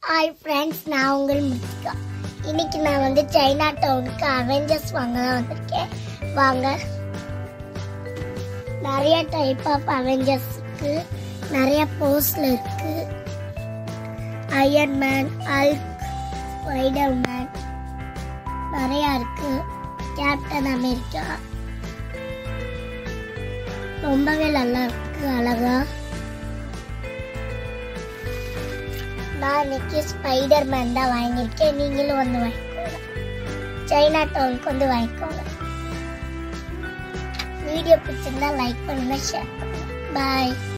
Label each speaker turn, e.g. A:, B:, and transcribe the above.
A: hi friends நான் உங்கள் முத்திகா இன்னைக்கு நான் வந்து சைனா டவுனுக்கு அவெஞ்சர்ஸ் வாங்க தான் வந்திருக்கேன் வாங்க நிறைய டைப் ஆஃப் அவெஞ்சர்ஸ் இருக்கு நிறைய போஸ்ல இருக்கு Iron Man Hulk Spider Man நிறைய இருக்கு கேப்டன் அமெரிக்கா ரொம்பவே நல்லா இருக்கு அழகா நான் இன்னைக்கு ஸ்பைடர் மேன் தான் வாங்கியிருக்கேன் நீங்களும் வந்து வாங்கிக்கோங்க சைனா டவுனுக்கு வந்து வாங்கிக்கோங்க வீடியோ பிடிச்சிருந்தா லைக் பண்ணுங்க ஷேர் பண்ணுங்க பாய்